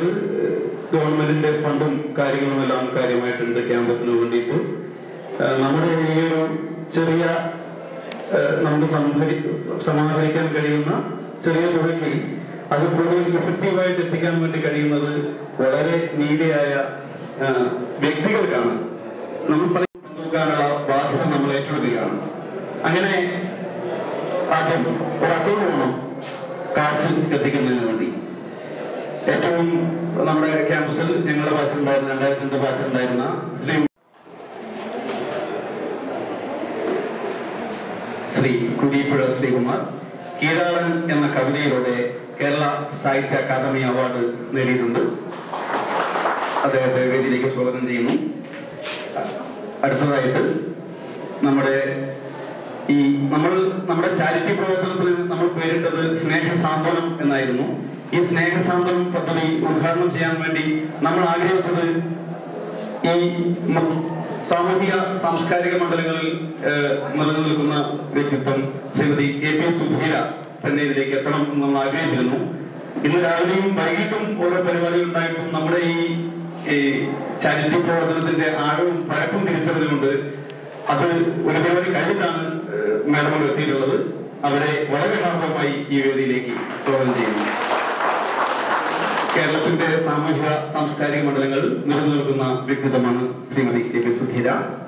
അതായത് ഏഹ്, ഗവൺമെന്റിന്റെ ഫണ്ടും കാര്യങ്ങളും എല്ലാം കാര്യമായിട്ടുണ്ട് ക്യാമ്പസിന് വേണ്ടിയിട്ട് ഏഹ്, നമ്മുടെ ഈ ഒരു ചെറിയ ഏഹ്, നമുക്ക് സംഭരി സമാഹരിക്കാൻ കഴിയുന്ന ചെറിയ തുകയ്ക്ക് അത് കൂടുതൽ ഇഫക്റ്റീവായിട്ട് എത്തിക്കാൻ വേണ്ടി കഴിയുന്നത് വളരെ നീതിയായ ഏഹ്, വ്യക്തികൾക്കാണ് നമ്മൾ പറയും നോക്കാനുള്ള ബാധ്യത നമ്മൾ ഏറ്റെടുക്കുകയാണ് അങ്ങനെ ആദ്യം ഒരു അക്കൗണ്ട് വേണം കാശ് എത്തിക്കുന്നതിന് വേണ്ടി ഏറ്റവും നമ്മുടെ ക്യാമ്പസിൽ ഞങ്ങളുടെ ബാച്ചിലുണ്ടായിരുന്ന രണ്ടായിരത്തി രണ്ട് ബാച്ചിലുണ്ടായിരുന്ന ശ്രീ ശ്രീ കുടിപ്പുഴ ശ്രീകുമാർ കീഴാളൻ എന്ന കവിതയിലൂടെ കേരള സാഹിത്യ അക്കാദമി അവാർഡ് നേടിയിട്ടുണ്ട് അദ്ദേഹത്തെ വേദിയിലേക്ക് സ്വാഗതം ചെയ്യുന്നു അടുത്തതായിട്ട് നമ്മുടെ ഈ നമ്മൾ നമ്മുടെ ചാരിറ്റി പ്രവർത്തനത്തിന് നമ്മൾ പേരിട്ടത് സ്നേഹ സാന്ത്വനം എന്നായിരുന്നു ഈ സ്നേഹ സാന്ത്വനം പദ്ധതി ഉദ്ഘാടനം ചെയ്യാൻ വേണ്ടി നമ്മൾ ആഗ്രഹിച്ചത് ഈ മ- സാമൂഹിക സാംസ്കാരിക മണ്ഡലങ്ങളിൽ ഏഹ്, നിറഞ്ഞു നിൽക്കുന്ന വ്യക്തിത്വം ശ്രീമതി കെ പി സുധീര തന്നെ ഇതിലേക്ക് എത്തണം എന്ന് നമ്മൾ ആഗ്രഹിച്ചിരുന്നു ഇന്ന് രാവിലെയും വൈകിട്ടും ഓരോ പരിപാടികൾ ഉണ്ടായിട്ടും നമ്മുടെ ഈ ഈ ചാരിറ്റി പ്രവർത്തനത്തിന്റെ ആഴവും പഴക്കും തിരിച്ചറിഞ്ഞുകൊണ്ട് അത് ഒരു പരിപാടി കഴിഞ്ഞിട്ടാണ് ഏഹ്, മാഡം അവിടെ എത്തിയിട്ടുള്ളത് അവരെ വളരെ ഹാർദവമായി ഈ വേദിയിലേക്ക് സ്വാഗതം ചെയ്യുന്നു കേരളത്തിന്റെ സാമൂഹിക സാംസ്കാരിക മണ്ഡലങ്ങൾ നിറഞ്ഞു നിൽക്കുന്ന വ്യക്തിത്വമാണ് ശ്രീമതി കെ പി സുധീര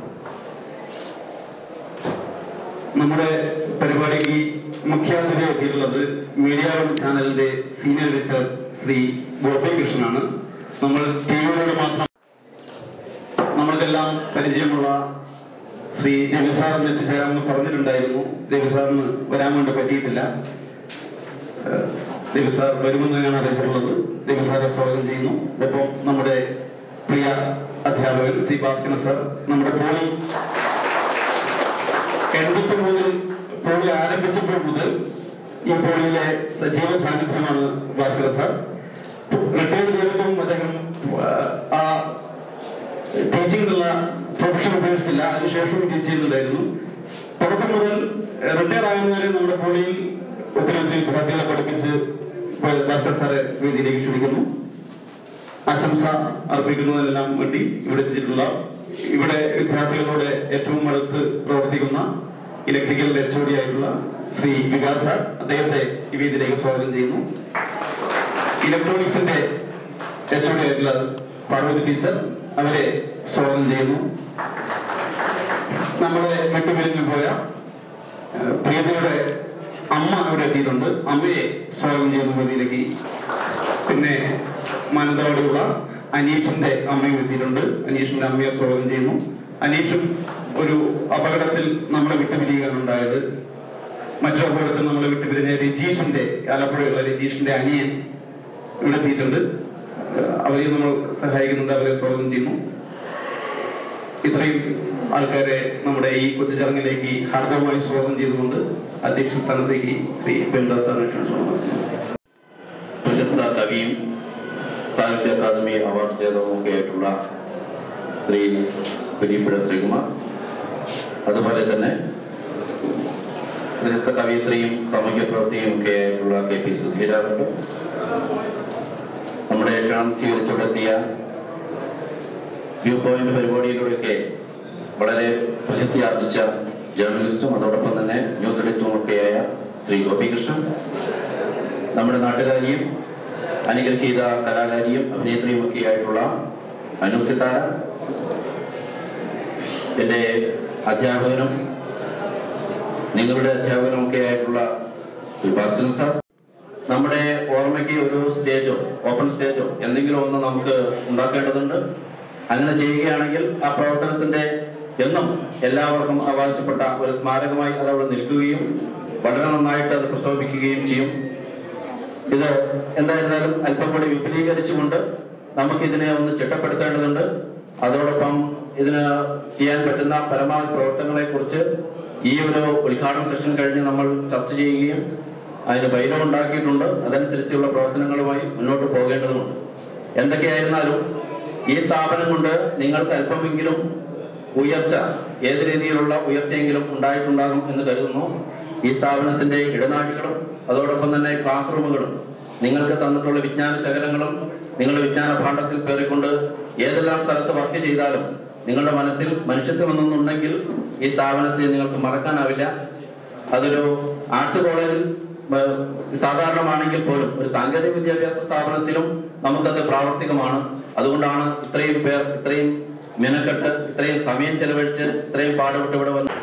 നമ്മുടെ പരിപാടിക്ക് മുഖ്യാതിഥി എത്തിയിട്ടുള്ളത് മീഡിയ വൺ ചാനലിന്റെ സീനിയർ എഡിറ്റർ ശ്രീ ഗോപികൃഷ്ണനാണ് നമ്മൾ ടിവിയിലൂടെ മാത്രം നമ്മൾക്കെല്ലാം പരിചയമുള്ള ശ്രീ രവി സാറിന് എത്തിച്ചേരാമെന്ന് പറഞ്ഞിട്ടുണ്ടായിരുന്നു രവി സാറിന് വരാൻ വേണ്ടി പറ്റിയിട്ടില്ല ഏഹ് രവി സാർ വരുമെന്ന് ഞാൻ അറിയിച്ചിട്ടുള്ളത് രവി സാറെ സ്വാഗതം ചെയ്യുന്നു ഒപ്പം നമ്മുടെ പ്രിയ അധ്യാപകൻ ശ്രീ ഭാസ്കരൻ സാർ നമ്മുടെ പോളി എൺപത്തി മൂന്നിൽ പോളി ആരംഭിച്ചപ്പോൾ മുതൽ ഈ പോളിയിലെ സജീവ സാന്നിധ്യമാണ് ഭാസ്കരൻ സാർ റിട്ടയർ ചെയ്തിട്ടും അദ്ദേഹം ആ, ആ ടീച്ചിങ്ങിനുള്ള പ്രൊഫഷൻ ഉപയോഗിച്ചില്ല അതിനുശേഷവും ടീച്ച് ചെയ്യുന്നുണ്ടായിരുന്നു തുടക്കം മുതൽ റിട്ടയർ ആകുന്നവരെ നമ്മുടെ പോളിയിൽ ഒത്തിരി ഒത്തിരി വിദ്യാർത്ഥികളെ പഠിപ്പിച്ച് ഡോക്ടർ സാറെ വേദിയിലേക്ക് ക്ഷണിക്കുന്നു ആശംസ അർപ്പിക്കുന്നതിനെല്ലാം വേണ്ടി ഇവിടെ എത്തിയിട്ടുള്ള ഇവിടെ വിദ്യാർത്ഥികളോട് ഏറ്റവും അടുത്ത് പ്രവർത്തിക്കുന്ന ഇലക്ട്രിക്കൽ എച്ച്ഒഡി ആയിട്ടുള്ള ശ്രീ വികാസ് സാർ അദ്ദേഹത്തെ ഈ വേദിയിലേക്ക് സ്വാഗതം ചെയ്യുന്നു ഇലക്ട്രോണിക്സിന്റെ എച്ച്ഒഡി ആയിട്ടുള്ള പാർവതി ടീച്ചർ അവരെ സ്വാഗതം ചെയ്യുന്നു നമ്മുടെ വിട്ടുപിരിഞ്ഞു പോയ ഏഹ്, പ്രിയതയുടെ അമ്മ ഇവിടെ എത്തിയിട്ടുണ്ട് അമ്മയെ സ്വാഗതം ചെയ്യുന്ന വേദിയിലേക്ക് പിന്നെ മാനന്തവാടിയുള്ള അനീഷിന്റെ അമ്മയും എത്തിയിട്ടുണ്ട് അനീഷിന്റെ അമ്മയെ സ്വാഗതം ചെയ്യുന്നു അനീഷും ഒരു അപകടത്തിൽ നമ്മളെ വിട്ടുപിരിയുകയാണ് ഉണ്ടായത് മറ്റൊരു അപകടത്തിൽ നമ്മളെ വിട്ടുപിരിഞ്ഞ രജീഷിന്റെ ആലപ്പുഴയുള്ള രജീഷിന്റെ അനിയൻ ഇവിടെ എത്തിയിട്ടുണ്ട് ഏഹ് അവരെ നമ്മൾ സഹായിക്കുന്നുണ്ട് അവരെ സ്വാഗതം ചെയ്യുന്നു ഇത്രയും ആൾക്കാരെ നമ്മുടെ ഈ കൊച്ചു ചടങ്ങിലേക്ക് ഹാർദവമായി സ്വാഗതം ചെയ്തുകൊണ്ട് അധ്യക്ഷ സ്ഥാനത്തേക്ക് ശ്രീ ബെൻഡാസ്ഥാന പ്രശസ്ത കവിയും സാഹിത്യ അക്കാദമി അവാർഡ് ജേതാവുമൊക്കെ ആയിട്ടുള്ള ശ്രീ കുരിപ്പുഴ ശ്രീകുമാർ അതുപോലെ തന്നെ പ്രശസ്ത കവിയത്രിയും സാമൂഹ്യ പ്രവർത്തകയും ഒക്കെ ആയിട്ടുള്ള കെ പി സുധീരാവുണ്ട് നമ്മുടെ ക്ഷണം സ്വീകരിച്ചുകൊണ്ടെത്തിയ വ്യൂ പോയിന്റ് പരിപാടിയിലൂടെയൊക്കെ വളരെ പ്രശസ്തി ആർജിച്ച ജേർണലിസ്റ്റും അതോടൊപ്പം തന്നെ ന്യൂസ് എഡിറ്ററും ഒക്കെയായ ശ്രീ ഗോപികൃഷ്ണൻ നമ്മുടെ നാട്ടുകാരിയും അനുഗ്രഹീത കലാകാരിയും അഭിനേത്രിയും ഒക്കെ ആയിട്ടുള്ള അനു സിത്താര എന്റെ അധ്യാപകനും നിങ്ങളുടെ അധ്യാപകനും ഒക്കെ ആയിട്ടുള്ള ശ്രീ ഭാസ്കരൻ സാർ നമ്മുടെ ഓർമ്മയ്ക്ക് ഒരു സ്റ്റേജോ ഓപ്പൺ സ്റ്റേജോ എന്തെങ്കിലും ഒന്ന് നമുക്ക് ഉണ്ടാക്കേണ്ടതുണ്ട് അങ്ങനെ ചെയ്യുകയാണെങ്കിൽ ആ പ്രവർത്തനത്തിന്റെ എന്നും എല്ലാവർക്കും അവകാശപ്പെട്ട ഒരു സ്മാരകമായി അത് അവിടെ നിൽക്കുകയും വളരെ നന്നായിട്ട് അത് പ്രശോഭിക്കുകയും ചെയ്യും ഇത് എന്തായിരുന്നാലും അല്പം കൂടി വിപുലീകരിച്ചുകൊണ്ട് നമുക്കിതിനെ ഒന്ന് ചിട്ടപ്പെടുത്തേണ്ടതുണ്ട് അതോടൊപ്പം ഇതിന് ചെയ്യാൻ പറ്റുന്ന പരമാവധി പ്രവർത്തനങ്ങളെ കുറിച്ച് ഈ ഒരു ഉദ്ഘാടന സെഷൻ കഴിഞ്ഞ് നമ്മൾ ചർച്ച ചെയ്യുകയും അതിന് ബൈലോ ഉണ്ടാക്കിയിട്ടുണ്ട് അതനുസരിച്ചുള്ള പ്രവർത്തനങ്ങളുമായി മുന്നോട്ട് പോകേണ്ടതുണ്ട് എന്തൊക്കെയായിരുന്നാലും ഈ സ്ഥാപനം കൊണ്ട് നിങ്ങൾക്ക് അല്പമെങ്കിലും ഉയർച്ച ഏത് രീതിയിലുള്ള ഉയർച്ചയെങ്കിലും ഉണ്ടായിട്ടുണ്ടാകും എന്ന് കരുതുന്നു ഈ സ്ഥാപനത്തിന്റെ ഇടനാഴികളും അതോടൊപ്പം തന്നെ ക്ലാസ് റൂമുകളും നിങ്ങൾക്ക് തന്നിട്ടുള്ള വിജ്ഞാന ശകലങ്ങളും നിങ്ങൾ വിജ്ഞാന ഭാണ്ഡത്തിൽ കയറിക്കൊണ്ട് ഏതെല്ലാം സ്ഥലത്ത് വർക്ക് ചെയ്താലും നിങ്ങളുടെ മനസ്സിൽ മനുഷ്യത്വം എന്നൊന്നുണ്ടെങ്കിൽ ഈ സ്ഥാപനത്തെ നിങ്ങൾക്ക് മറക്കാനാവില്ല അതൊരു ആർട്ട് കോളേജിൽ ഏഹ്, സാധാരണമാണെങ്കിൽ പോലും ഒരു സാങ്കേതിക വിദ്യാഭ്യാസ സ്ഥാപനത്തിലും നമുക്കത് പ്രാവർത്തികമാണ് അതുകൊണ്ടാണ് ഇത്രയും പേർ ഇത്രയും മെനക്കെട്ട് ഇത്രയും സമയം ചെലവഴിച്ച് ഇത്രയും പാടുപെട്ട് ഇവിടെ വന്ന്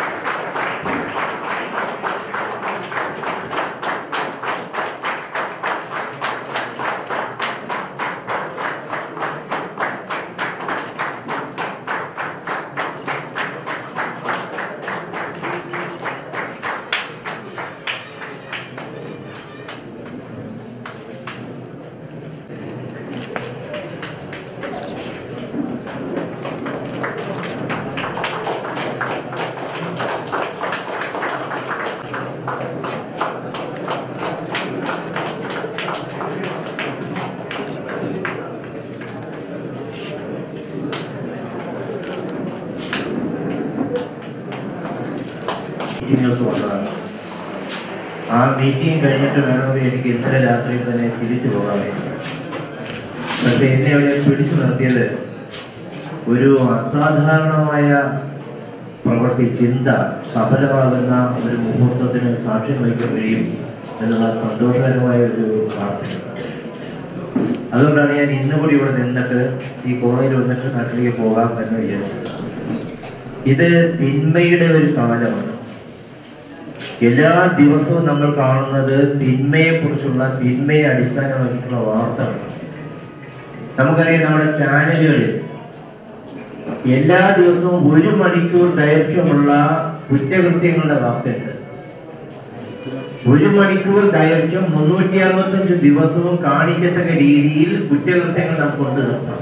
മീറ്റിങ്ങൾക്ക് വന്നതാണ് ആ മീറ്റിംഗ് കഴിഞ്ഞിട്ട് വേണമെങ്കിൽ എനിക്ക് ഇന്നലെ രാത്രി തന്നെ തിരിച്ചു പോകാമായിരുന്നു പക്ഷെ എന്നെ അവിടെ പിടിച്ചു നിർത്തിയത് ഒരു അസാധാരണമായ പ്രവൃത്തി ചിന്ത സഫലമാകുന്ന ഒരു മുഹൂർത്തത്തിന് സാക്ഷ്യം വഹിക്കാൻ കഴിയും എന്നുള്ള സന്തോഷകരമായ ഒരു വാർത്തയാണ് അതുകൊണ്ടാണ് ഞാൻ ഇന്ന് കൂടി ഇവിടെ നിന്നിട്ട് ഈ കോളേജിൽ വന്നിട്ട് നാട്ടിലേക്ക് പോകാം എന്ന് വിചാരിച്ചത് ഇത് തിന്മയുടെ ഒരു കാലമാണ് എല്ലാ ദിവസവും നമ്മൾ കാണുന്നത് തിന്മയെ കുറിച്ചുള്ള തിന്മയെ അടിസ്ഥാനമാക്കിയിട്ടുള്ള വാർത്തകൾ നമുക്കറിയാം നമ്മുടെ ചാനലുകളിൽ എല്ലാ ദിവസവും ഒരു മണിക്കൂർ ദൈർഘ്യമുള്ള കുറ്റകൃത്യങ്ങളുടെ വാർത്തയുണ്ട് ഒരു മണിക്കൂർ ദൈർഘ്യം മുന്നൂറ്റി അറുപത്തഞ്ച് ദിവസവും കാണിക്കത്തക്ക രീതിയിൽ കുറ്റകൃത്യങ്ങൾ നമുക്ക് കൊണ്ടു നിർത്താം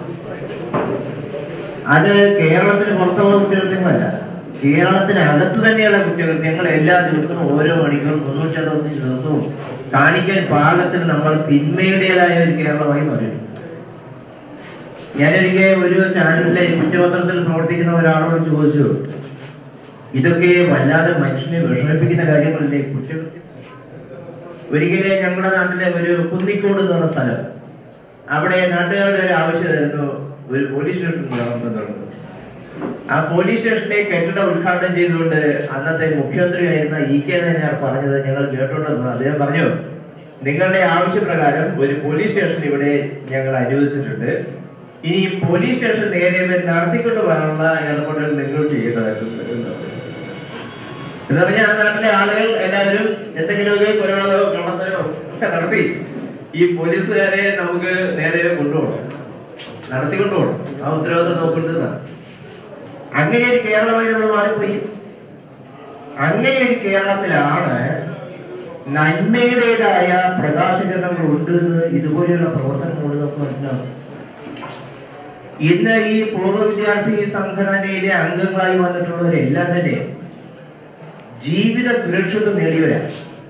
അത് കേരളത്തിന് പുറത്തുള്ള കുറ്റകൃത്യങ്ങളല്ല കേരളത്തിനകത്ത് തന്നെയുള്ള കുറ്റകൃത്യങ്ങൾ എല്ലാ ദിവസവും ഓരോ മണിക്കൂർ മുന്നൂറ്റി അറുപത്തഞ്ച് ദിവസവും കാണിക്കാൻ പാകത്തിന് നമ്മൾ തിന്മയുടേതായ ഒരു കേരളമായി മാറി ഞാനൊരിക്കൽ ഒരു ചാനലിലെ കുറ്റപത്രത്തിൽ പ്രവർത്തിക്കുന്ന ഒരാളോട് ചോദിച്ചു ഇതൊക്കെ വല്ലാതെ മനുഷ്യനെ വിഷമിപ്പിക്കുന്ന കാര്യങ്ങളല്ലേ കുറ്റകൃത്യം ഒരിക്കലെ ഞങ്ങളുടെ നാട്ടിലെ ഒരു കുന്നിക്കോട് എന്ന് പറഞ്ഞ സ്ഥലം അവിടെ നാട്ടുകാരുടെ ഒരു ആവശ്യമായിരുന്നു ഒരു പോലീസ് സ്റ്റേഷൻ നടത്തുന്നുണ്ട് ആ പോലീസ് സ്റ്റേഷന്റെ കെട്ടിടം ഉദ്ഘാടനം ചെയ്തുകൊണ്ട് അന്നത്തെ മുഖ്യമന്ത്രിയായിരുന്ന ഇ കെ നായനാർ പറഞ്ഞത് ഞങ്ങൾ കേട്ടോണ്ടെന്ന് അദ്ദേഹം പറഞ്ഞു നിങ്ങളുടെ ആവശ്യപ്രകാരം ഒരു പോലീസ് സ്റ്റേഷൻ ഇവിടെ ഞങ്ങൾ അനുവദിച്ചിട്ടുണ്ട് ഇനി ഈ പോലീസ് സ്റ്റേഷൻ നേരെ വരെ നടത്തിക്കൊണ്ട് വരാനുള്ള ഇടപെടൽ നിങ്ങൾ ചെയ്യേണ്ടതായിട്ടുണ്ട് എന്ന് പറഞ്ഞു. എന്ന് പറഞ്ഞാൽ ആ നാട്ടിലെ ആളുകൾ എല്ലാവരും എന്തെങ്കിലുമൊക്കെ കൊലപാതകമോ കള്ളത്തരോ ഒക്കെ നടത്തി ഈ പോലീസുകാരെ നമുക്ക് നേരെ കൊണ്ടുപോകണം നടത്തിക്കൊണ്ടു പോകണം ആ ഉത്തരവാദിത്വം നോക്കേണ്ടതാണ് അങ്ങനെ ഒരു കേരളമായി നമ്മൾ മാറിപ്പോയി അങ്ങനെ ഒരു കേരളത്തിലാണ് നന്മയുടേതായ പ്രകാശകരണങ്ങൾ ഉണ്ട് എന്ന് ഇതുപോലെയുള്ള പ്രവർത്തനങ്ങൾ നമുക്ക് മനസ്സിലാവും ഇന്ന് ഈ പൂർവ്വ വിദ്യാർത്ഥി സംഘടനയിലെ അംഗങ്ങളായി വന്നിട്ടുള്ളവരെല്ലാം തന്നെ ജീവിത സുരക്ഷിതം നേടിയവരാണ്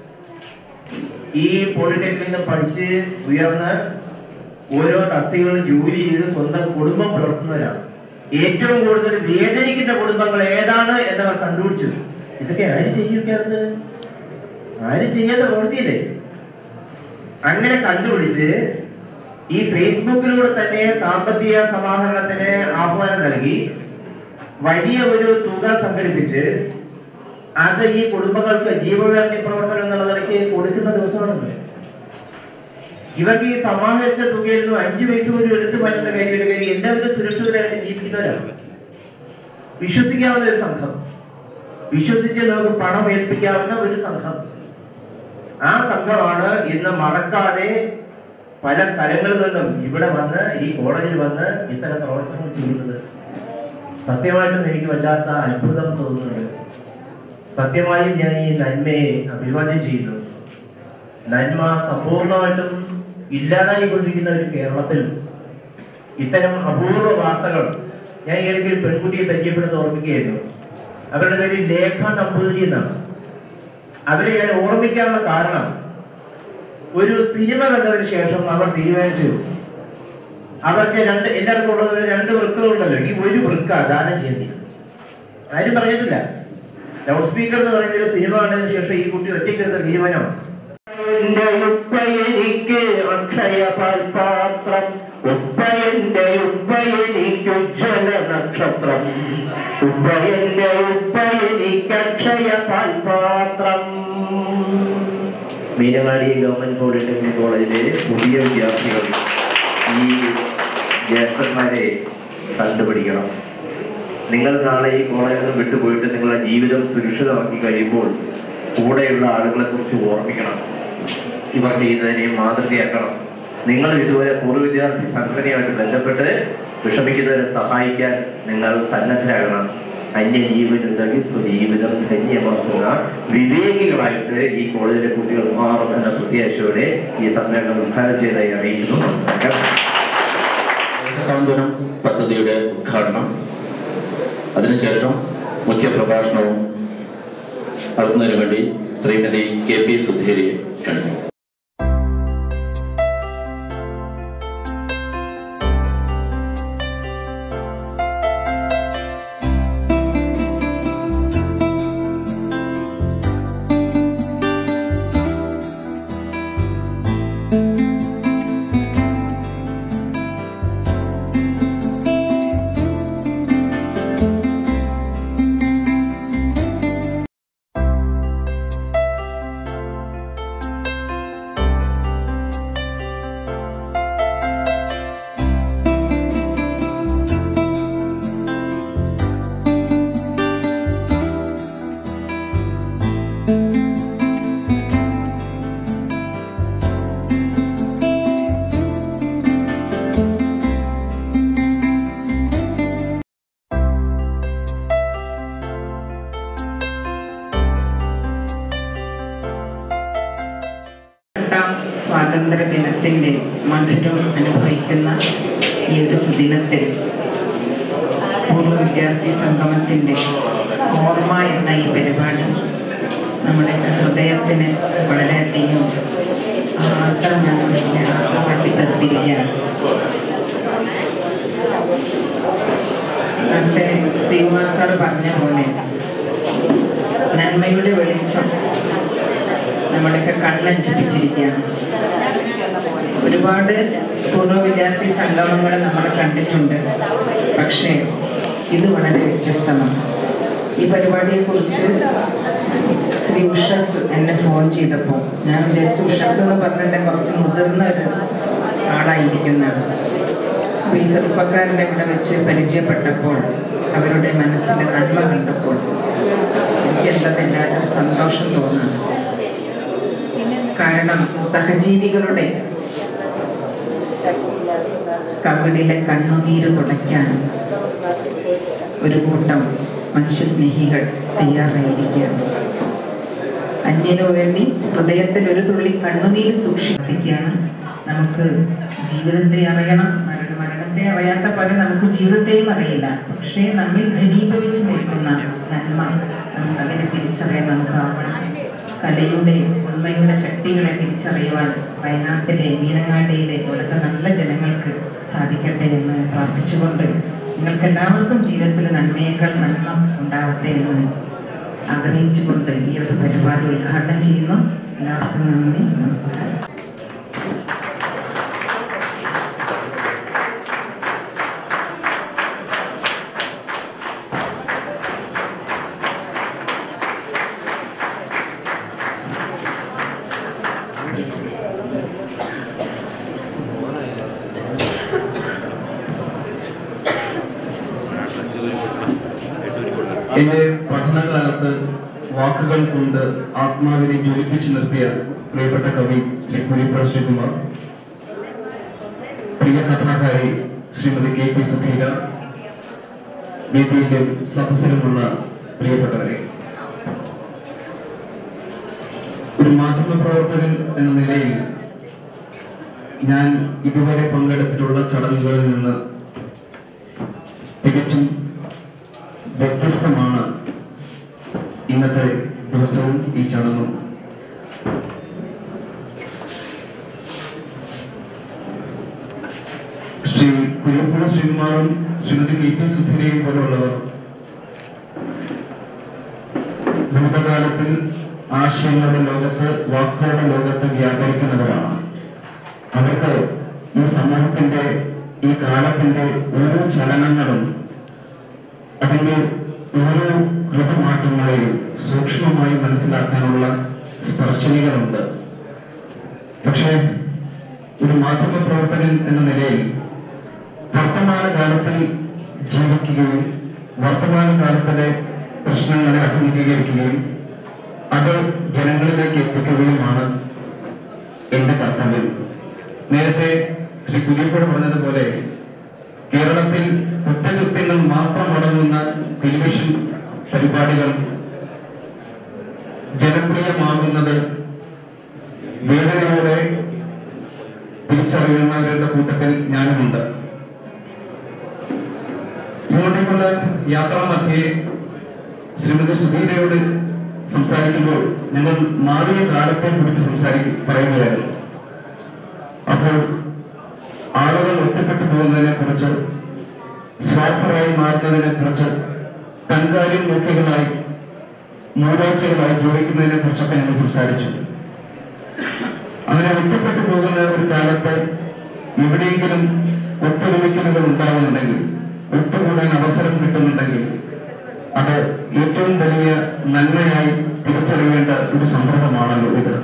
ഈ പോളിടെക്നിൽ നിന്ന് പഠിച്ച് ഉയർന്ന് ഓരോ തസ്തികകളും ജോലി ചെയ്ത് സ്വന്തം കുടുംബം പുലർത്തുന്നവരാണ് ഏറ്റവും കൂടുതൽ വേദനിക്കുന്ന കുടുംബങ്ങൾ ഏതാണ് എന്നവർ കണ്ടുപിടിച്ചു ഇതൊക്കെ ആര് ചെയ്യിക്കാറുണ്ട് ആരും ചെയ്യാത്ത പ്രവൃത്തിയില്ലേ അങ്ങനെ കണ്ടുപിടിച്ച് ഈ ഫേസ്ബുക്കിലൂടെ തന്നെ സാമ്പത്തിക സമാഹരണത്തിന് ആഹ്വാനം നൽകി വലിയ ഒരു തുക സംഘടിപ്പിച്ച് അത് ഈ കുടുംബങ്ങൾക്ക് ജീവകാരുണ്യ പ്രവർത്തനം എന്നുള്ള നിലയ്ക്ക് കൊടുക്കുന്ന ദിവസമാണെന്ന് ഇവർക്ക് ഈ സമാഹരിച്ച തുകയിൽ നിന്നും അഞ്ചു പൈസ പോലും എടുത്തു മാറ്റുന്ന കാര്യമില്ല കാര്യം എല്ലാവരും സുരക്ഷിതരായിട്ട് ജീവിക്കുന്നവരാണ് വിശ്വസിക്കാവുന്ന ഒരു സംഘം വിശ്വസിച്ച് നമുക്ക് പണം ഏൽപ്പിക്കാവുന്ന ഒരു സംഘം ആ സംഘമാണ് ഇന്ന് മറക്കാതെ പല സ്ഥലങ്ങളിൽ നിന്നും ഇവിടെ വന്ന് ഈ കോളേജിൽ വന്ന് ഇത്തരം പ്രവർത്തനങ്ങൾ ചെയ്യുന്നത് സത്യമായിട്ടും എനിക്ക് വല്ലാത്ത അത്ഭുതം തോന്നുന്നുണ്ട് സത്യമായും ഞാൻ ഈ നന്മയെ അഭിവാദ്യം ചെയ്യുന്നു നന്മ സമ്പൂർണ്ണമായിട്ടും ഇല്ലാതായിക്കൊണ്ടിരിക്കുന്ന ഒരു കേരളത്തിൽ ഇത്തരം അപൂർവ വാർത്തകൾ ഞാൻ ഈ ഇടയ്ക്ക് ഒരു പെൺകുട്ടിയെ പരിചയപ്പെടുത്തി ഓർമ്മിക്കുകയായിരുന്നു അവരുടെ പേര് ലേഖ നമ്പൂതിരി എന്നാണ് അവരെ ഞാൻ ഓർമ്മിക്കാനുള്ള കാരണം ഒരു സിനിമ കണ്ടതിന് ശേഷം അവർ തീരുമാനിച്ചു അവർക്ക് രണ്ട് എല്ലാവർക്കും ഉള്ളത് രണ്ട് വൃക്കകളുണ്ടല്ലോ ഈ ഒരു വൃക്ക ദാനം ചെയ്യുന്നില്ല ആരും പറഞ്ഞിട്ടില്ല ലൗഡ് സ്പീക്കർ എന്ന് പറയുന്ന ഒരു സിനിമ കണ്ടതിന് ശേഷം ഈ കുട്ടി ഒറ്റയ്ക്കെടുത്ത തീരുമാനമാണ് എനിക്ക് അക്ഷയ പാൽപാത്രം ഉപ്പയന്റെ ഉപ്പയനിക്കക്ഷയ പാൽപാത്രം മീനങ്ങാടി ഗവൺമെന്റ് പോളിടെക്നിക് കോളേജിലെ പുതിയ വിദ്യാർത്ഥികൾ ഈ ജ്യേഷ്ഠന്മാരെ കണ്ടുപിടിക്കണം നിങ്ങൾ നാളെ ഈ കോളേജിൽ നിന്ന് വിട്ടുപോയിട്ട് നിങ്ങളുടെ ജീവിതം സുരക്ഷിതമാക്കി കഴിയുമ്പോൾ കൂടെയുള്ള ആളുകളെ കുറിച്ച് ഓർമ്മിക്കണം ഇവർ ചെയ്യുന്നതിനെ മാതൃകയാക്കണം നിങ്ങൾ ഇതുവരെ പൂർവ്വ വിദ്യാർത്ഥി സംഘടനയുമായിട്ട് ബന്ധപ്പെട്ട് വിഷമിക്കുന്നവരെ സഹായിക്കാൻ നിങ്ങൾ സന്നദ്ധരാകണം അന്യജീവനുണ്ടെങ്കിൽ സ്വജീവിതം ധന്യമാക്കുന്ന വിവേകികളായിട്ട് ഈ കോളേജിലെ കുട്ടികൾ മാറും എന്ന പ്രത്യാശയോടെ ഈ സമ്മേളനം ഉദ്ഘാടനം ചെയ്തതായി അറിയിക്കുന്നു സാന്ത്വനം പദ്ധതിയുടെ ഉദ്ഘാടനം അതിനുശേഷം മുഖ്യ പ്രഭാഷണവും നടത്തുന്നതിന് വേണ്ടി ശ്രീമതി കെ പി സുധീരിയെ ക്ഷണിക്കുന്നു എട്ടാം സ്വാതന്ത്ര്യ ദിനത്തിന്റെ മധുരം അനുഭവിക്കുന്ന ഈ ഒരു സുദിനത്തിൽ പൂർവ്വ വിദ്യാർത്ഥി സംഗമത്തിന്റെ ഓർമ്മ എന്ന ഈ പരിപാടി നമ്മുടെ ഹൃദയത്തിന് വളരെയധികം ആർദ്രമായി ആർദ്രപ്പെട്ടിരിക്കുകയാണ് നേരത്തെ ശ്രീകുമാർ സാർ പറഞ്ഞ പോലെ നന്മയുടെ വെളിച്ചം നമ്മുടെയൊക്കെ കണ്ണഞ്ചിപ്പിച്ചിരിക്കുകയാണ് ഒരുപാട് പൂർവ്വ വിദ്യാർത്ഥി സംഗമങ്ങൾ നമ്മൾ കണ്ടിട്ടുണ്ട് പക്ഷേ ഇത് വളരെ വ്യത്യസ്തമാണ് ഈ പരിപാടിയെക്കുറിച്ച് ശ്രീ ഉഷസ് എന്നെ ഫോൺ ചെയ്തപ്പോൾ ഞാൻ വിചാരിച്ചു ഉഷസ് എന്ന് പറഞ്ഞിട്ട് കുറച്ച് മുതിർന്ന ഒരു ആളായിരിക്കുന്നതാണ് അപ്പൊ ഈ ചെറുപ്പക്കാരൻ്റെ ഇവിടെ വെച്ച് പരിചയപ്പെട്ടപ്പോൾ അവരുടെ മനസ്സിന്റെ നന്മ കണ്ടപ്പോൾ എനിക്ക് എന്താ വല്ലാത്ത സന്തോഷം തോന്നുന്നു കാരണം സഹജീവികളുടെ കവിടിലെ കണ്ണുനീര് തുടയ്ക്കാൻ ഒരു കൂട്ടം മനുഷ്യസ്നേഹികൾ തയ്യാറായിരിക്കുകയാണ് അന്യനു വേണ്ടി ഹൃദയത്തിൽ ഒരു തുള്ളി കണ്ണുനീര് സൂക്ഷിക്കുകയാണ് നമുക്ക് ജീവിതത്തെ അറിയണം മരണ മരണത്തെ അറിയാത്ത പോലെ നമുക്ക് ജീവിതത്തെയും അറിയില്ല പക്ഷേ നമ്മിൽ ഘനീഭവിച്ചു നിൽക്കുന്ന നന്മ നമുക്ക് അതിനെ തിരിച്ചറിയാൻ നമുക്ക് ആവണം കലയുടെ ഉണ്മയുടെ ശക്തികളെ തിരിച്ചറിയുവാൻ വയനാട്ടിലെ മീനങ്ങാടിയിലെ ഇവിടുത്തെ നല്ല ജനങ്ങൾക്ക് സാധിക്കട്ടെ എന്ന് പ്രാർത്ഥിച്ചുകൊണ്ട് നിങ്ങൾക്ക് എല്ലാവർക്കും ജീവിതത്തിൽ നന്മയേക്കാൾ നന്മ ഉണ്ടാവട്ടെ എന്ന് ആഗ്രഹിച്ചുകൊണ്ട് ഈ ഒരു പരിപാടി ഉദ്ഘാടനം ചെയ്യുന്നു എല്ലാവർക്കും നന്ദി നമസ്കാരം എന്റെ പഠനകാലത്ത് വാക്കുകൾ കൊണ്ട് ആത്മാവിനെ ജ്വലിപ്പിച്ചു നിർത്തിയ പ്രിയപ്പെട്ട കവി ശ്രീ കുരിപ്ര ശ്രീകുമാർ പ്രിയ കഥാകാരി ശ്രീമതി കെ പി സുധീര വേദിയിലും സദസ്സിലുമുള്ള പ്രിയപ്പെട്ടവരെ ഒരു മാധ്യമ പ്രവർത്തകൻ എന്ന നിലയിൽ ഞാൻ ഇതുവരെ പങ്കെടുത്തിട്ടുള്ള ചടങ്ങുകളിൽ നിന്ന് തികച്ചും വ്യത്യസ്തമാണ് ഇന്നത്തെ ദിവസവും ഈ ചടങ്ങും ശ്രീ കുര്യപ്പുഴ ശ്രീകുമാറും ശ്രീമതി കെ പി സുധീരയും പോലുള്ളവർ ഭൂതകാലത്തിൽ ആശയങ്ങളുടെ ലോകത്ത് വാക്കുകളുടെ ലോകത്ത് വ്യാപരിക്കുന്നവരാണ് അവർക്ക് ഈ സമൂഹത്തിന്റെ ഈ കാലത്തിന്റെ ഓരോ ചലനങ്ങളും അതിന്റെ ഓരോ ഋതുമാറ്റങ്ങളെയും സൂക്ഷ്മമായി മനസ്സിലാക്കാനുള്ള സ്പർശനികളുണ്ട് പക്ഷേ ഒരു മാധ്യമ പ്രവർത്തകൻ എന്ന നിലയിൽ വർത്തമാന കാലത്തിൽ ജീവിക്കുകയും വർത്തമാന കാലത്തിലെ പ്രശ്നങ്ങളെ അഭിമുഖീകരിക്കുകയും അത് ജനങ്ങളിലേക്ക് എത്തിക്കുകയുമാണ് എന്റെ കർത്തവ്യം നേരത്തെ ശ്രീ കുര്യപ്പോട് പറഞ്ഞതുപോലെ കേരളത്തിൽ കുറ്റകൃത്യങ്ങൾ മാത്രം അടങ്ങുന്ന ടെലിവിഷൻ പരിപാടികൾ ജനപ്രിയമാകുന്നത് വേദനയോടെ തിരിച്ചറിയുന്നവരുടെ കൂട്ടത്തിൽ ഞാനുമുണ്ട് ഇങ്ങോട്ടേക്കുള്ള യാത്രാമധ്യേ ശ്രീമതി സുധീരയോട് സംസാരിക്കുമ്പോൾ ഞങ്ങൾ മാറിയ കാലത്തെ കുറിച്ച് സംസാരിക്കും പറയുകയായിരുന്നു അപ്പോൾ ആളുകൾ ഒറ്റപ്പെട്ടു പോകുന്നതിനെ കുറിച്ച് സ്വാർത്ഥരായി മാറുന്നതിനെ കുറിച്ച് തൻകാര്യം നോക്കികളായി മൂടാഴ്ചകളായി ജീവിക്കുന്നതിനെ കുറിച്ചൊക്കെ ഞങ്ങൾ സംസാരിച്ചു അങ്ങനെ ഒറ്റപ്പെട്ടു പോകുന്ന ഒരു കാലത്ത് എവിടെയെങ്കിലും ഒത്തൊരുമിക്കലുകൾ ഉണ്ടാകുന്നുണ്ടെങ്കിൽ ഒത്തുകൂടാൻ അവസരം കിട്ടുന്നുണ്ടെങ്കിൽ അത് ഏറ്റവും വലിയ നന്മയായി തിരിച്ചറിയേണ്ട ഒരു സന്ദർഭമാണല്ലോ ഇത്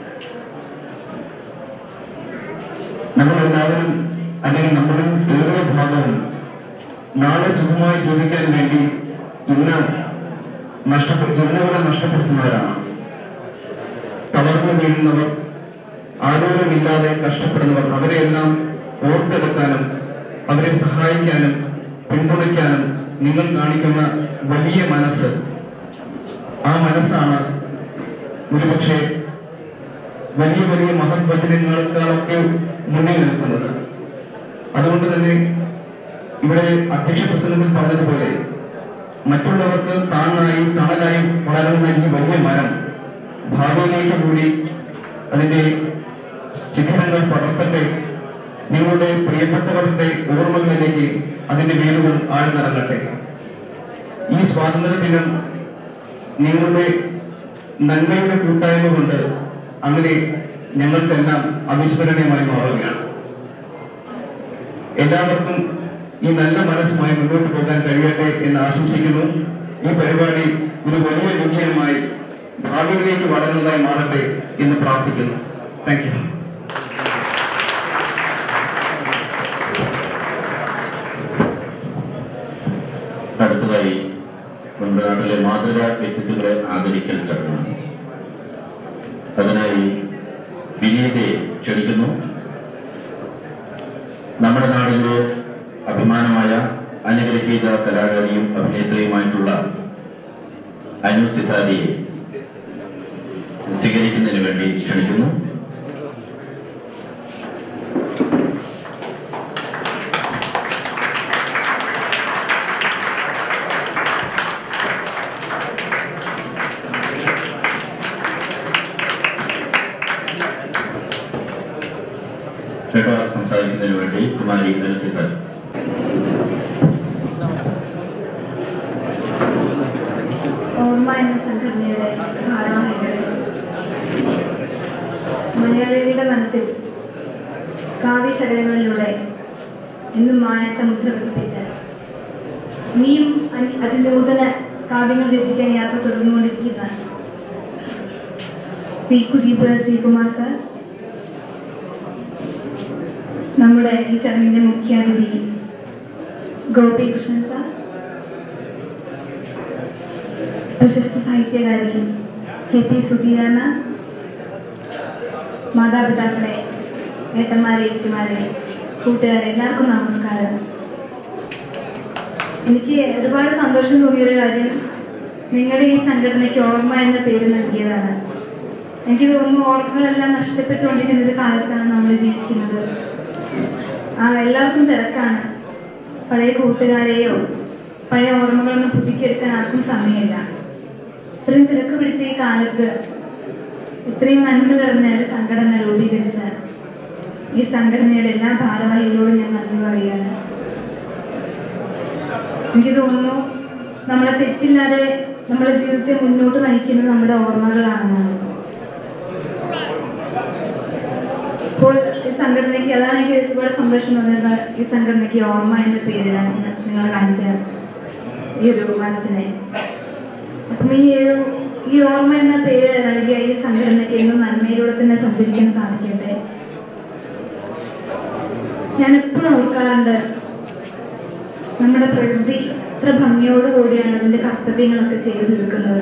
നമ്മളെല്ലാവരും അല്ലെങ്കിൽ നമ്മളും ഏറെ ഭാഗവും നാളെ സുഖമായി ജീവിക്കാൻ വേണ്ടി ഇന്ന് നഷ്ടപ്പെടു ഇന്നുകൂടെ നഷ്ടപ്പെടുത്തുന്നവരാണ് തളർന്നു വീഴുന്നവർ ആരോഗ്യമില്ലാതെ കഷ്ടപ്പെടുന്നവർ അവരെയെല്ലാം ഓർത്തെടുക്കാനും അവരെ സഹായിക്കാനും പിന്തുണയ്ക്കാനും നിങ്ങൾ കാണിക്കുന്ന വലിയ മനസ്സ് ആ മനസ്സാണ് ഒരുപക്ഷെ വലിയ വലിയ മഹത് വചനങ്ങളെക്കാളൊക്കെ മുന്നിൽ നിൽക്കുന്നത് അതുകൊണ്ട് തന്നെ ഇവിടെ അധ്യക്ഷ പ്രസംഗത്തിൽ പറഞ്ഞതുപോലെ മറ്റുള്ളവർക്ക് താങ്ങായി തണലായി വളരുന്ന ഈ വലിയ മരം ഭാവിയിലേക്ക് കൂടി അതിന്റെ ശിഖരങ്ങൾ പടർത്തട്ടെ നിങ്ങളുടെ പ്രിയപ്പെട്ടവരുടെ ഓർമ്മകളിലേക്ക് അതിന്റെ വേരുകൾ ആഴ്ന്നിറങ്ങട്ടെ ഈ സ്വാതന്ത്ര്യ ദിനം നിങ്ങളുടെ നന്മയുടെ കൂട്ടായ്മ കൊണ്ട് അങ്ങനെ ഞങ്ങൾക്കെല്ലാം അവിസ്മരണീയമായി മാറുകയാണ് എല്ലാവർക്കും ഈ നല്ല മനസ്സുമായി മുന്നോട്ട് പോകാൻ കഴിയട്ടെ എന്ന് ആശംസിക്കുന്നു ഈ പരിപാടി ഒരു വലിയ വിജയമായി ഭാവിയിലേക്ക് വളരുന്നതായി മാറട്ടെ എന്ന് പ്രാർത്ഥിക്കുന്നു താങ്ക് യു അടുത്തതായി നമ്മുടെ നാട്ടിലെ മാതൃകാ വ്യക്തിത്വങ്ങളെ ആദരിക്കൽ ചടങ്ങാണ് അതിനായി വിനീതയെ ക്ഷണിക്കുന്നു നമ്മുടെ നാടിന്റെ അഭിമാനമായ അനുഗ്രഹീത കലാകാരിയും അഭിനേത്രിയുമായിട്ടുള്ള അനു സിദ്ധാരിയെ സ്വീകരിക്കുന്നതിന് വേണ്ടി ക്ഷണിക്കുന്നു കേട്ടോ സംസാരിക്കുന്നതിന് വേണ്ടി കുമാരി അനു സിദ്ധാരി ഓർമ്മ എന്ന സംഘടനയുടെ ഭാരവാഹികളെ മലയാളികളുടെ മനസ്സിൽ കാവ്യശകലങ്ങളിലൂടെ എന്നും മായാത്ത മുദ്ര പതിപ്പിച്ച ഇനിയും അതി- അതിനൂതന കാവ്യങ്ങൾ രചിക്കാൻ യാത്ര തുടർന്നുകൊണ്ടിരിക്കുന്ന ശ്രീ കുടീപുര ശ്രീകുമാർ സാർ നമ്മുടെ ഈ ചടങ്ങിന്റെ മുഖ്യാതിഥി ഗോപികൃഷ്ണൻ സാർ പ്രശസ്ത സാഹിത്യകാരി കെ പി സുധീരാന മാതാപിതാക്കളെ ഏട്ടന്മാരെ ഏച്ചിമാരെ കൂട്ടുകാരെ എല്ലാവർക്കും നമസ്കാരം എനിക്ക് ഒരുപാട് സന്തോഷം തോന്നിയൊരു കാര്യം നിങ്ങളുടെ ഈ സംഘടനയ്ക്ക് ഓർമ്മ എന്ന പേര് നൽകിയതാണ് എനിക്ക് തോന്നുന്നു ഓർമ്മകളെല്ലാം നഷ്ടപ്പെട്ടുകൊണ്ടിരിക്കുന്ന ഒരു കാലത്താണ് നമ്മൾ ജീവിക്കുന്നത് ആ എല്ലാവർക്കും തിരക്കാണ് പഴയ കൂട്ടുകാരെയോ പഴയ ഓർമ്മകളൊന്നും പുതുക്കിയെടുക്കാൻ ആർക്കും സമയമില്ല ഇത്രയും തിരക്ക് പിടിച്ച ഈ കാലത്ത് ഇത്രയും നന്മ നിറഞ്ഞ ഒരു സംഘടന രൂപീകരിച്ച ഈ സംഘടനയുടെ എല്ലാ ഭാരവാഹികളോടും ഞാൻ നന്ദി പറയുകയാണ് എനിക്ക് തോന്നുന്നു നമ്മളെ തെറ്റില്ലാതെ നമ്മുടെ ജീവിതത്തെ മുന്നോട്ട് നയിക്കുന്നത് നമ്മുടെ ഓർമ്മകളാണെന്നാണ് ഇപ്പോൾ ഈ സംഘടനയ്ക്ക് അതാണ് എനിക്ക് ഒരുപാട് സന്തോഷം തോന്നുന്നത് ഈ സംഘടനയ്ക്ക് ഓർമ്മ എന്ന പേരിലാണ് നിങ്ങൾ കാണിച്ചത് ഈ ഒരു മനസ്സിനെ അപ്പം ഈ ഒരു ഈ ഓർമ്മ എന്ന പേര് നൽകിയ ഈ സംഘടനയ്ക്ക് എന്നും നന്മയിലൂടെ തന്നെ സഞ്ചരിക്കാൻ സാധിക്കട്ടെ ഞാൻ എപ്പോഴും ഓർക്കാറുണ്ട് നമ്മുടെ പ്രകൃതി ഇത്ര ഭംഗിയോടുകൂടിയാണ് അതിന്റെ കർത്തവ്യങ്ങളൊക്കെ ചെയ്തു തീർക്കുന്നത്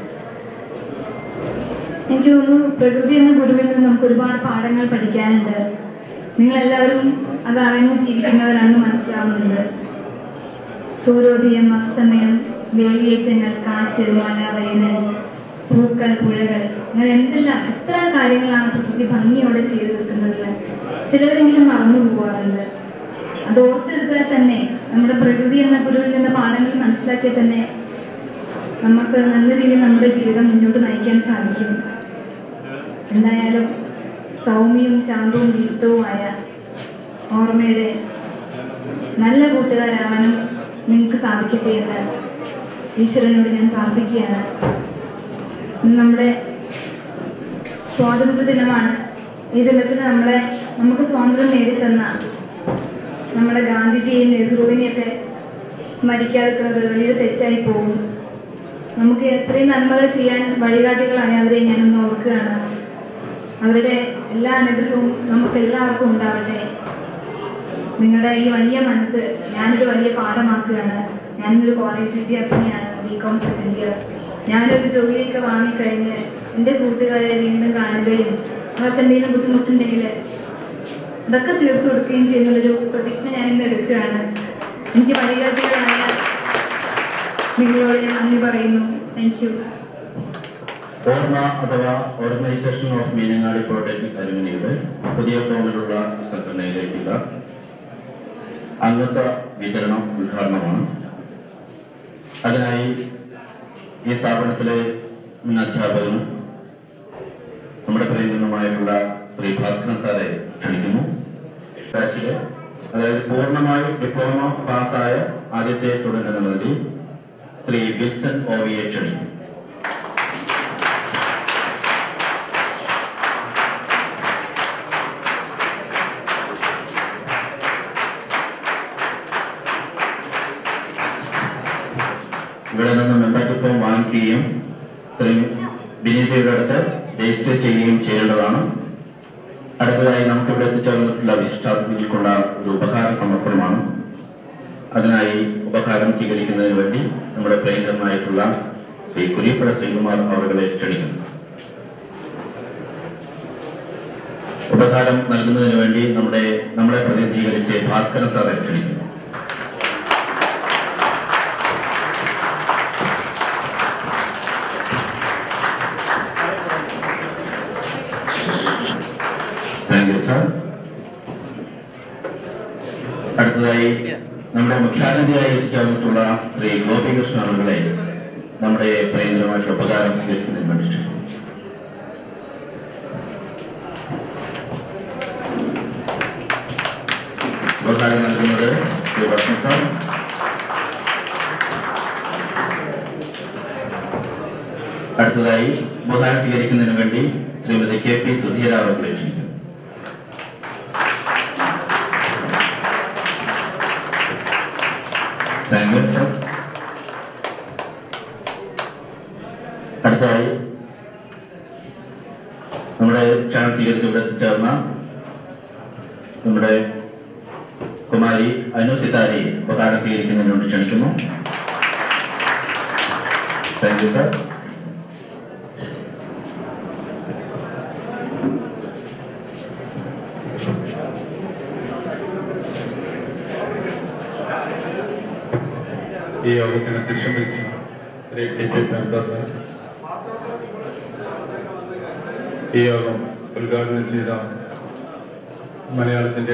എനിക്ക് തോന്നുന്നു പ്രകൃതി എന്ന ഗുരുവിൽ നിന്ന് നമുക്ക് ഒരുപാട് പാഠങ്ങൾ പഠിക്കാനുണ്ട് നിങ്ങളെല്ലാവരും അത് അറിഞ്ഞ് ജീവിക്കുന്നവരാണെന്ന് മനസ്സിലാവുന്നുണ്ട് സൂര്യോദയം അസ്തമയം വേലിയേറ്റങ്ങൾ കാറ്റ് മഴ വേനൽ പൂക്കൾ പുഴകൾ അങ്ങനെ എന്തെല്ലാം എത്ര കാര്യങ്ങളാണ് പ്രകൃതി ഭംഗിയോടെ ചെയ്തു തീർക്കുന്നത് ചിലവരെങ്കിലും മറന്നു പോകാറുണ്ട് അത് ഓർത്തെടുത്താൽ തന്നെ നമ്മുടെ പ്രകൃതി എന്ന ഗുരുവിൽ നിന്ന് പാഠങ്ങൾ മനസ്സിലാക്കിയാൽ തന്നെ നമുക്ക് നല്ല രീതിയിൽ നമ്മുടെ ജീവിതം മുന്നോട്ട് നയിക്കാൻ സാധിക്കും എന്തായാലും സൗമ്യവും ശാന്തവും ദീപ്തവുമായ ഓർമ്മയുടെ നല്ല കൂട്ടുകാരാവാനും നിങ്ങൾക്ക് സാധിക്കട്ടെ എന്ന് ഈശ്വരനോട് ഞാൻ പ്രാർത്ഥിക്കുകയാണ് ഇന്ന് നമ്മുടെ സ്വാതന്ത്ര്യ ദിനമാണ് ഈ ദിനത്തിന് നമ്മളെ നമുക്ക് സ്വാതന്ത്ര്യം നേടിത്തന്ന നമ്മുടെ ഗാന്ധിജിയെയും നെഹ്റുവിനെയൊക്കെ സ്മരിക്കാതിരിക്കുന്നത് വലിയൊരു തെറ്റായി പോകും നമുക്ക് എത്രയും നന്മകൾ ചെയ്യാൻ വഴികാട്ടികളാണ് അവരെ ഞാനൊന്ന് ഓർക്കുകയാണ് അവരുടെ എല്ലാ അനുഗ്രഹവും നമുക്ക് എല്ലാവർക്കും ഉണ്ടാവട്ടെ നിങ്ങളുടെ ഈ വലിയ മനസ്സ് ഞാനൊരു വലിയ പാഠമാക്കുകയാണ് ഞാനൊരു കോളേജ് വിദ്യാർത്ഥിനിയാണ് ബി കോം സെക്കൻഡ് ഇയർ ഞാനൊരു ജോലിയൊക്കെ വാങ്ങിക്കഴിഞ്ഞ് എൻ്റെ കൂട്ടുകാരെ വീണ്ടും കാണുകയും അവർക്ക് എന്തെങ്കിലും ബുദ്ധിമുട്ടുണ്ടെങ്കിൽ ഇതൊക്കെ തീർത്തു കൊടുക്കുകയും ചെയ്യുന്നൊരു പ്രതിജ്ഞ ഞാൻ ഇന്ന് എടുക്കുകയാണ് എനിക്ക് വഴികാട്ടികളായ നിങ്ങളോട് ഞാൻ നന്ദി പറയുന്നു താങ്ക് യു ഓർമ്മ അഥവാ ഓർഗനൈസേഷൻ ഓഫ് മീനങ്ങാടി പോളിടെക്നിക് അലുമിനിയുടെ പുതിയ ഫോമിലുള്ള സംഘടനയിലേക്കുള്ള അംഗത്വ വിതരണം ഉദ്ഘാടനമാണ് അതിനായി ഈ സ്ഥാപനത്തിലെ മുൻ അധ്യാപകനും നമ്മുടെ പ്രിയങ്കരനുമായിട്ടുള്ള ശ്രീ ഭാസ്കരൻ സാറെ ക്ഷണിക്കുന്നു ബാച്ചില് അതായത് പൂർണ്ണമായി ഡിപ്ലോമ പാസ്സായ ആദ്യത്തെ സ്റ്റുഡന്റ് എന്ന നിലയിൽ ശ്രീ വിൽസൺ ഓവിയെ ക്ഷണിക്കുന്നു ഇവിടെ നിന്ന് മെമ്പർഷിപ്പ് വാങ്ങിക്കുകയും ശ്രീ വിനീതയുടെ അടുത്ത് രജിസ്റ്റർ ചെയ്യുകയും ചെയ്യേണ്ടതാണ് അടുത്തതായി നമുക്ക് ഇവിടെ എത്തിച്ചേർന്നിട്ടുള്ള വിശിഷ്ടാതിഥികൾക്കുള്ള ഒരു ഉപഹാര സമർപ്പണമാണ് അതിനായി ഉപഹാരം സ്വീകരിക്കുന്നതിന് വേണ്ടി നമ്മുടെ പ്രിയങ്കരനായിട്ടുള്ള ശ്രീ കുരിപ്പുഴ ശ്രീകുമാർ അവരുടെ ക്ഷണിക്കുന്നു ഉപഹാരം നൽകുന്നതിന് വേണ്ടി നമ്മുടെ നമ്മളെ പ്രതിനിധീകരിച്ച് ഭാസ്കരൻ സാറെ ക്ഷണിക്കുന്നു താങ്ക് യു സാർ അടുത്തതായി നമ്മുടെ മുഖ്യാതിഥിയായി എത്തിച്ചേർന്നിട്ടുള്ള ശ്രീ ഗോപികൃഷ്ണൻ അവരുടെ നമ്മുടെ പ്രിയങ്കരമായിട്ടുള്ള ഉപകാരം സ്വീകരിക്കുന്നതിന് വേണ്ടി ക്ഷണിക്കുന്നു. ഉപകാരം നൽകുന്നത് ശ്രീ വർഷൻ സാർ അടുത്തതായി ഉപകാരം സ്വീകരിക്കുന്നതിന് വേണ്ടി ശ്രീമതി കെ പി സുധീര അവരുടെ ക്ഷണിക്കുന്നു താങ്ക് യു സർ അടുത്തതായി നമ്മുടെ ക്ഷണം സ്വീകരിച്ച് ഇവിടെ എത്തിച്ചേർന്ന നമ്മുടെ കുമാരി അനു സിതാരി ഉപകാരം സ്വീകരിക്കുന്നതിന് വേണ്ടി ക്ഷണിക്കുന്നു താങ്ക് യു സർ ഈ യോഗത്തിന് അധ്യക്ഷം വഹിച്ച ശ്രീ ടി പി പ്രേംദാസ് ഈ യോഗം ഉദ്ഘാടനം ചെയ്ത മലയാളത്തിന്റെ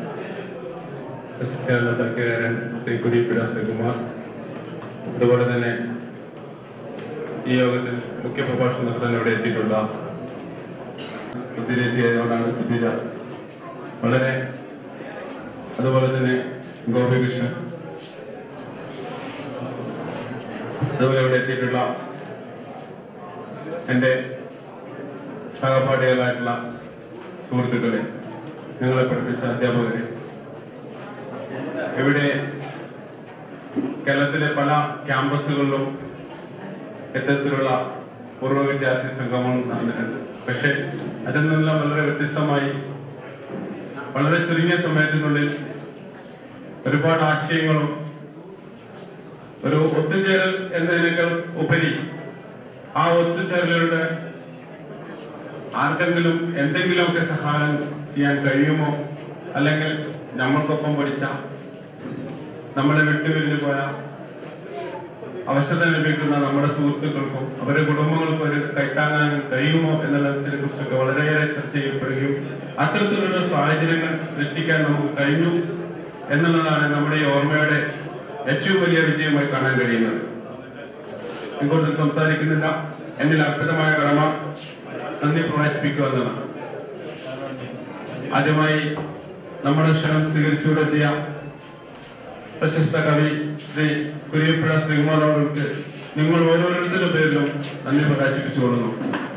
കേരള സർക്കാരൻ ശ്രീ കുരിപ്പിട ശ്രീകുമാർ അതുപോലെ തന്നെ ഈ യോഗത്തിൽ മുഖ്യ പ്രഭാഷണം നടത്താൻ ഇവിടെ എത്തിയിട്ടുള്ള ബുദ്ധിരേച്ചിയായതുകൊണ്ടാണ് സുധീര വളരെ അതുപോലെ തന്നെ ഗോപികൃഷ്ണൻ അതുപോലെ ഇവിടെ എത്തിയിട്ടുള്ള എൻ്റെ സഹപാഠികളായിട്ടുള്ള സുഹൃത്തുക്കളെ ഞങ്ങളെ പഠിപ്പിച്ച അധ്യാപകരെ ഇവിടെ കേരളത്തിലെ പല ക്യാമ്പസുകളിലും ഇത്തരത്തിലുള്ള പൂർവ്വ വിദ്യാർത്ഥി സംഗമം നടന്നിട്ടുണ്ട് പക്ഷെ അതിൽ നിന്നെല്ലാം വളരെ വ്യത്യസ്തമായി വളരെ ചുരുങ്ങിയ സമയത്തിനുള്ളിൽ ഒരുപാട് ആശയങ്ങളും ഒരു ഒത്തുചേരൽ എന്നതിനേക്കാൾ ഉപരി ആ ഒത്തുചേരലുകളുടെ ആർക്കെങ്കിലും എന്തെങ്കിലുമൊക്കെ സഹായം ചെയ്യാൻ കഴിയുമോ അല്ലെങ്കിൽ നമ്മൾക്കൊപ്പം പഠിച്ച നമ്മളെ വിട്ടുപിരിഞ്ഞു പോയ അവശത അനുഭവിക്കുന്ന നമ്മുടെ സുഹൃത്തുക്കൾക്കും അവരുടെ കുടുംബങ്ങൾക്കും ഒരു കൈത്താങ്ങാൻ കഴിയുമോ എന്നുള്ളതിനെ കുറിച്ചൊക്കെ വളരെയേറെ ചർച്ച ചെയ്യപ്പെടുകയും അത്തരത്തിലുള്ള സാഹചര്യങ്ങൾ സൃഷ്ടിക്കാൻ നമുക്ക് കഴിഞ്ഞു എന്നുള്ളതാണ് നമ്മുടെ ഈ ഓർമ്മയുടെ ഏറ്റവും വലിയ വിജയമായി കാണാൻ കഴിയുന്നത് ഇങ്ങോട്ട് സംസാരിക്കുന്നില്ല എന്നിൽ അർപ്പിതമായ കടമ നന്ദി പ്രവേശിപ്പിക്കുക എന്നതാണ് ആദ്യമായി നമ്മുടെ ക്ഷണം സ്വീകരിച്ചുകൊണ്ടെത്തിയ പ്രശസ്ത കവി ശ്രീ കുര്യപ്പുഴ ശ്രീകുമാർ അവർക്ക് നിങ്ങൾ ഓരോരുത്തരുടെ പേരിലും നന്ദി പ്രകാശിപ്പിച്ചുകൊള്ളുന്നു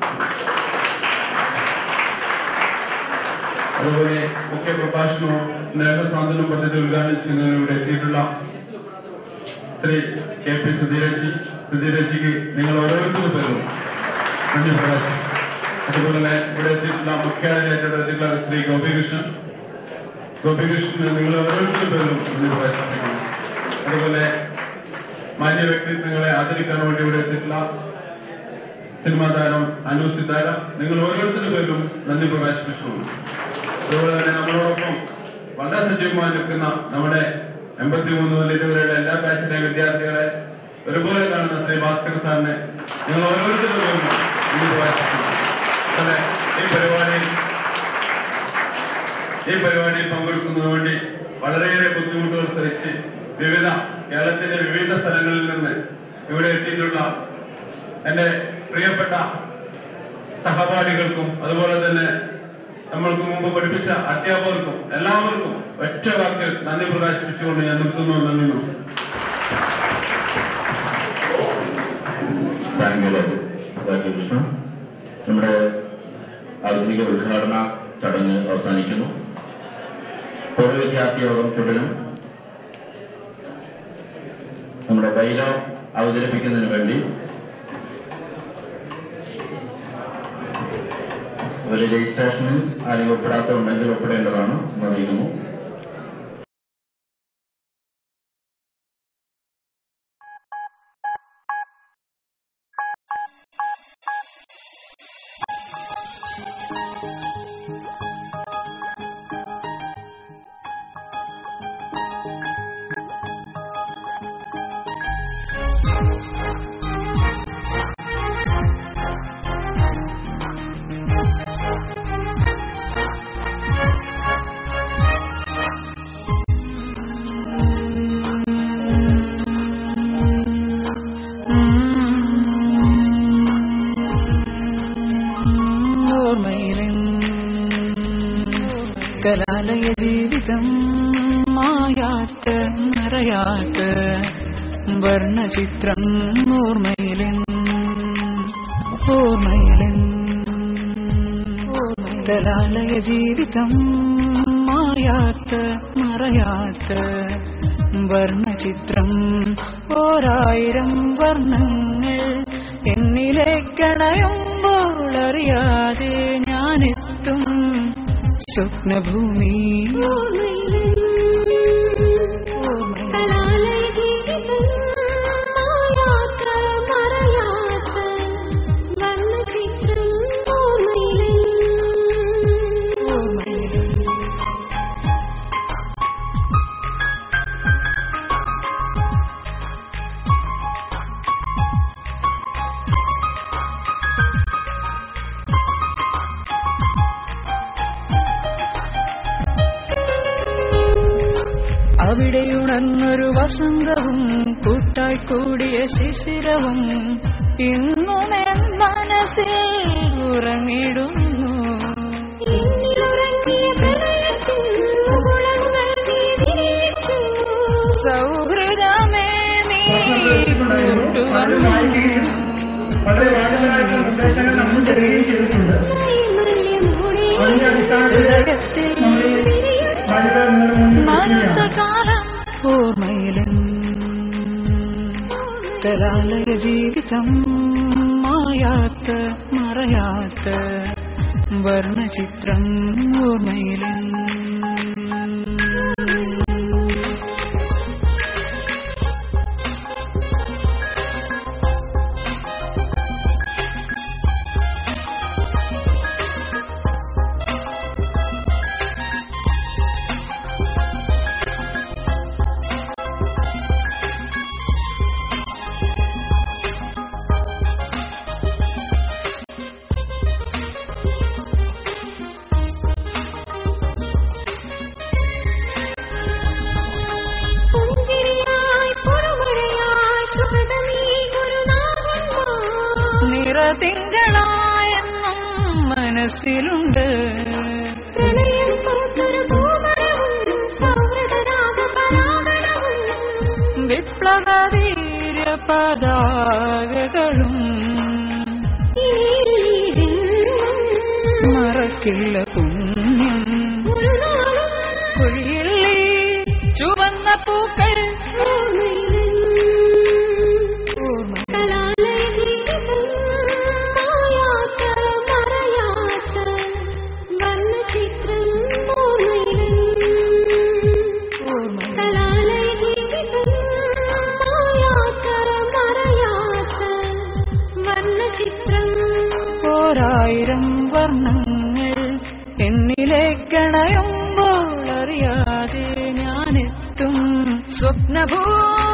അതുപോലെ മുഖ്യ പ്രഭാഷണവും സ്നേഹസാന്ത്വനം പദ്ധതി ഉദ്ഘാടനം ചെയ്യുന്നതിന് ഇവിടെ എത്തിയിട്ടുള്ള ശ്രീ കെ പി സുധീരജി സുധീരജിക്ക് നിങ്ങൾ ഓരോരുത്തരുടെ പേരും നന്ദി പ്രകാശം അതുപോലെ തന്നെ ഇവിടെ എത്തിയിട്ടുള്ള മുഖ്യാതിഥിയായിട്ട് എത്തിയിട്ടുള്ള ശ്രീ ഗോപികൃഷ്ണൻ ഗോപികൃഷ്ണൻ നിങ്ങൾ ഓരോരുത്തരുടെ പേരും നന്ദി പ്രകാശിപ്പിക്കണം അതുപോലെ മാന്യ വ്യക്തിത്വങ്ങളെ ആദരിക്കാൻ വേണ്ടി ഇവിടെ എത്തിയിട്ടുള്ള സിനിമാ താരം അനു സിത്താര നിങ്ങൾ ഓരോരുത്തരുടെ പേരിലും നന്ദി പ്രകാശിപ്പിച്ചു അതുപോലെ തന്നെ നമ്മളോടൊപ്പം വളരെ സജീവമായി നിൽക്കുന്ന നമ്മുടെ എൺപത്തി മൂന്ന് മുതൽ ഇതുവരെയുള്ള എല്ലാ ബാച്ചിലെ വിദ്യാർത്ഥികളെ ഒരുപോലെ കാണുന്ന ശ്രീ ഭാസ്കർ സാറിനെ നിങ്ങൾ ഓരോരുത്തരുടെ പേരിലും നന്ദി പ്രകാശിപ്പിക്കുന്നു അതുപോലെ ഈ പരിപാടിയിൽ ഈ പരിപാടിയിൽ പങ്കെടുക്കുന്നതിന് വേണ്ടി വളരെയേറെ ബുദ്ധിമുട്ടുകൾ സഹിച്ച് വിവിധ കേരളത്തിന്റെ വിവിധ സ്ഥലങ്ങളിൽ നിന്ന് ഇവിടെ എത്തിയിട്ടുള്ള എന്റെ പ്രിയപ്പെട്ട സഹപാഠികൾക്കും അതുപോലെ തന്നെ നമ്മൾക്ക് മുമ്പ് പഠിപ്പിച്ച അധ്യാപകർക്കും എല്ലാവർക്കും ഒറ്റ വാക്കിൽ നന്ദി പ്രകാശിപ്പിച്ചുകൊണ്ട് ഞാൻ നിർത്തുന്നു നന്ദി നമസ്കാരം താങ്ക് യു രാജകൃഷ്ണ നമ്മുടെ ആധുനിക ഉദ്ഘാടന ചടങ്ങ് അവസാനിക്കുന്നു പൂർവ്വ വിദ്യാർത്ഥി യോഗം തുടരും നമ്മുടെ ബൈലോ അവതരിപ്പിക്കുന്നതിന് വേണ്ടി ഒരു രജിസ്ട്രേഷനിൽ ആരെങ്കിലും ഒപ്പിടാത്തതുണ്ടെങ്കിൽ ഒപ്പിടേണ്ടതാണ് എന്ന് അറിയിക്കുന്നു ഓർമ്മയിലും കലാലയ ജീവിതം മായാത്ത മറയാത്ത വർണ്ണചിത്രം ഓർമ്മയിലും ഓർമ്മയിലും കലാലയ ജീവിതം മായാത്ത മറയാത്ത വർണ്ണചിത്രം ഓരായിരം വർണ്ണങ്ങൾ എന്നിലെ കണയുമ്പോൾ അറിയാതെ ഞാനെത്തും സ്വപ്നഭൂമി അവിടെയുണർന്നൊരു വസന്തവും കൂട്ടായി കൂടിയ ശിശിരവും ഇന്നും എൻ മനസ്സിൽ ഉറങ്ങിടുന്നു സൗഹൃദമേ നീ കൂട്ടുവന്നു വളരെ വാചകമായിട്ടുള്ള നിർദ്ദേശങ്ങൾ നമ്മൾ തരികയും ചെയ്തിട്ടുണ്ട് അതിന്റെ അടിസ്ഥാനത്തിൽ നമ്മൾ ഈ വാചകം നിങ്ങളുടെ മുന്നിൽ വെക്കുകയാണ്. മനസ്സകാലം ഓർമ്മയിലും കലാലയ ജീവിതം മായാത്ത മറയാത്ത വർണ്ണചിത്രം ഓർമ്മയിലും പുഞ്ചിരിയായി പുറമഴയായി സുഹൃതമീ ഗുരുനാഥന്മാർ നിറതിങ്കളായെന്നും മനസ്സിലുണ്ട് പ്രണയം പൂത്തൊരു പൂമരവും സൗഹൃദരാഗ പരാഗണവും വിപ്ലവ വീര്യ പതാകകളും ഇനി ജന്മം മറക്കില്ല പുണ്യം ഒരു നാളും കുഴിയില്ലേ ചുവന്ന പൂക്കൾ ഓർമ്മ കലാലയ ജീവിതം മായാത്ത മറയാത്ത വർണ്ണചിത്രം ഓർമ്മയിലും ഓർമ്മ കലാലയ ജീവിതം മായാത്ത മറയാത്ത വർണ്ണചിത്രം ഓരായിരം വർണ്ണങ്ങൾ എന്നിലെ ഗണയുമ്പോൾ അറിയാതെ ഞാനെത്തും സ്വപ്നഭൂ